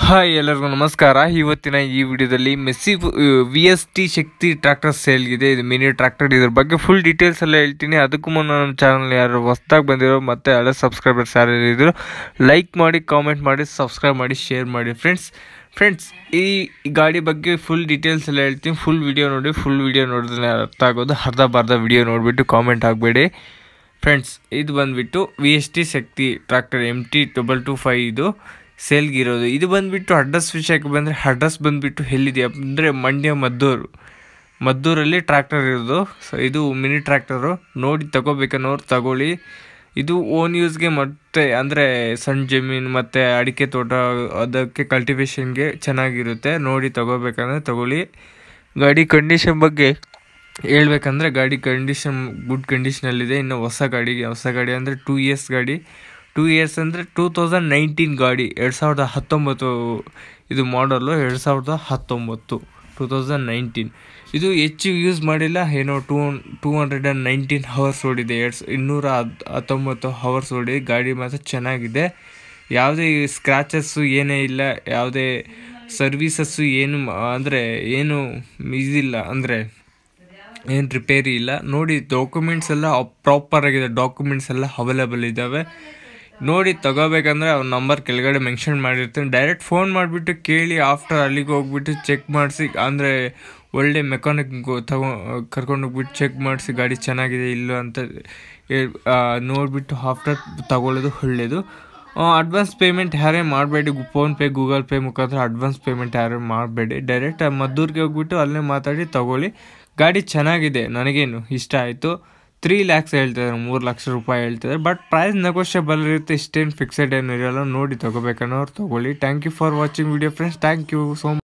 hi ಎಲ್ಲರಿಗೂ ನಮಸ್ಕಾರ ಇವತ್ತಿನ ಈ ವಿಡಿಯೋದಲ್ಲಿ ಮೆಸ್ಸಿ V S T Shakti tractor ಸೇಲ್ಗಿದೆ ಇದು ಮಿನಿ ಟ್ರ್ಯಾಕ್ಟರ್ ಇದ್ರ ಬಗ್ಗೆ ಫುಲ್ ಡೀಟೇಲ್ಸ್ ಎಲ್ಲ ಹೇಳ್ತೀನಿ ಅದಕ್ಕೂ ಮುನ್ನ ನಮ್ಮ ಚಾನಲ್ ಯಾರು ಹೊಸ್ದಾಗಿ ಬಂದಿರೋ ಮತ್ತೆ ಹಳೆ ಸಬ್ಸ್ಕ್ರೈಬರ್ಸ್ ಯಾರು ಇದ್ರು ಲೈಕ್ ಮಾಡಿ ಕಾಮೆಂಟ್ ಮಾಡಿ ಸಬ್ಸ್ಕ್ರೈಬ್ ಮಾಡಿ ಶೇರ್ ಮಾಡಿ ಫ್ರೆಂಡ್ಸ್ ಫ್ರೆಂಡ್ಸ್ ಈ ಗಾಡಿ ಬಗ್ಗೆ ಫುಲ್ ಡೀಟೇಲ್ಸ್ ಎಲ್ಲ ಹೇಳ್ತೀನಿ ಫುಲ್ ವಿಡಿಯೋ ನೋಡಿ ಫುಲ್ ವಿಡಿಯೋ ನೋಡಿದ್ರೆ ಅರ್ಥ ಆಗೋದು ಅರ್ಧ ಬರ್ಧ ವಿಡಿಯೋ ನೋಡಿಬಿಟ್ಟು ಕಾಮೆಂಟ್ ಆಗಬೇಡಿ ಫ್ರೆಂಡ್ಸ್ ಇದು ಬಂದುಬಿಟ್ಟು V S T Shakti tractor M T double two five ಇದು ಸೇಲ್ಗಿರೋದು ಇದು ಬಂದುಬಿಟ್ಟು ಅಡ್ರೆಸ್ ವಿಷಯಕ್ಕೆ ಬಂದರೆ ಅಡ್ರೆಸ್ ಬಂದುಬಿಟ್ಟು ಎಲ್ಲಿದೆ ಅಂದರೆ ಮಂಡ್ಯ ಮದ್ದೂರು ಮದ್ದೂರಲ್ಲಿ ಟ್ರ್ಯಾಕ್ಟರ್ ಇರೋದು ಸೊ ಇದು ಮಿನಿ ಟ್ರ್ಯಾಕ್ಟರು ನೋಡಿ ತಗೋಬೇಕನ್ನೋರು ತಗೊಳ್ಳಿ ಇದು ಓನ್ ಯೂಸ್ಗೆ ಮತ್ತೆ ಅಂದರೆ ಸಣ್ಣ ಜಮೀನು ಮತ್ತು ಅಡಿಕೆ ತೋಟ ಅದಕ್ಕೆ ಕಲ್ಟಿವೇಷನ್ಗೆ ಚೆನ್ನಾಗಿರುತ್ತೆ ನೋಡಿ ತಗೋಬೇಕಂದ್ರೆ ತಗೊಳ್ಳಿ ಗಾಡಿ ಕಂಡೀಷನ್ ಬಗ್ಗೆ ಹೇಳ್ಬೇಕಂದ್ರೆ ಗಾಡಿ ಕಂಡೀಷನ್ ಗುಡ್ ಕಂಡೀಷನಲ್ಲಿದೆ ಇನ್ನು ಹೊಸ ಗಾಡಿಗೆ ಹೊಸ ಗಾಡಿ ಅಂದರೆ ಟೂ ಇಯರ್ಸ್ ಗಾಡಿ ಟೂ ಇಯರ್ಸ್ ಅಂದರೆ ಟೂ ತೌಸಂಡ್ ನೈನ್ಟೀನ್ ಗಾಡಿ ಎರಡು ಸಾವಿರದ ಹತ್ತೊಂಬತ್ತು ಇದು ಮಾಡಲು ಎರಡು ಸಾವಿರದ ಹತ್ತೊಂಬತ್ತು ಟೂ ತೌಸಂಡ್ ನೈನ್ಟೀನ್ ಇದು ಹೆಚ್ಚು ಯೂಸ್ ಮಾಡಿಲ್ಲ ಏನೋ two two hundred and nineteen hours ಓಡಿದೆ ಎರಡು ಇನ್ನೂರ ಹದ್ ಹತ್ತೊಂಬತ್ತು ಹವರ್ಸ್ ಓಡಿ ಗಾಡಿ ಮಾತ್ರ ಚೆನ್ನಾಗಿದೆ ಯಾವುದೇ ಸ್ಕ್ರ್ಯಾಚಸ್ಸು ಏನೇ ಇಲ್ಲ ಯಾವುದೇ ಸರ್ವೀಸಸ್ಸು ಏನು ಅಂದರೆ ಏನು ಇದಿಲ್ಲ ಅಂದರೆ ಏನು ರಿಪೇರಿ ಇಲ್ಲ ನೋಡಿ ಡಾಕ್ಯುಮೆಂಟ್ಸ್ ಎಲ್ಲ ಪ್ರಾಪರ್ ಆಗಿದೆ ಡಾಕ್ಯುಮೆಂಟ್ಸ್ ಎಲ್ಲ ಅವೈಲೇಬಲ್ ಇದ್ದಾವೆ ನೋಡಿ ತಗೋಬೇಕಂದ್ರೆ ಅವ್ರ ನಂಬರ್ ಕೆಳಗಡೆ ಮೆನ್ಷನ್ ಮಾಡಿರ್ತೀನಿ ಡೈರೆಕ್ಟ್ ಫೋನ್ ಮಾಡಿಬಿಟ್ಟು ಕೇಳಿ ಆಫ್ಟರ್ ಅಲ್ಲಿಗೆ ಹೋಗ್ಬಿಟ್ಟು ಚೆಕ್ ಮಾಡಿಸಿ ಅಂದರೆ ಒಳ್ಳೆ ಮೆಕ್ಯಾನಿಕ್ ತಗೊ ಕರ್ಕೊಂಡೋಗ್ಬಿಟ್ಟು ಚೆಕ್ ಮಾಡಿಸಿ ಗಾಡಿ ಚೆನ್ನಾಗಿದೆ ಇಲ್ಲ ಅಂತ ಹೇಳ್- ಆ, ನೋಡಿಬಿಟ್ಟು ಆಫ್ಟರ್ ತಗೊಳ್ಳೋದು ಒಳ್ಳೆಯದು ಅಡ್ವಾನ್ಸ್ ಪೇಮೆಂಟ್ ಯಾರೇ ಮಾಡಬೇಡಿ ಫೋನ್ಪೇ ಗೂಗಲ್ ಪೇ ಮುಖಾಂತರ ಅಡ್ವಾನ್ಸ್ ಪೇಮೆಂಟ್ ಯಾರೇ ಮಾಡಬೇಡಿ ಡೈರೆಕ್ಟ್ ಮದ್ದೂರಿಗೆ ಹೋಗ್ಬಿಟ್ಟು ಅಲ್ಲೇ ಮಾತಾಡಿ ತಗೊಳ್ಳಿ ಗಾಡಿ ಚೆನ್ನಾಗಿದೆ ನನಗೇನು ಇಷ್ಟ ಆಯಿತು ತ್ರೀ ಲ್ಯಾಕ್ಸ್ ಹೇಳ್ತಿದ್ದಾರೆ ಮೂರು ಲಕ್ಷ ರೂಪಾಯಿ ಹೇಳ್ತಿದ್ದಾರೆ ಬಟ್ ಪ್ರೈಸ್ ನೆಗೋಷಿಯಬಲ್ ಇರುತ್ತೆ ಇಷ್ಟೇನು ಫಿಕ್ಸೆಡ್ ಏನು ಇರಲ್ಲ ನೋಡಿ ತಗೋಬೇಕನ್ನೋರು ತಗೊಳ್ಳಿ thank you for watching video friends thank you so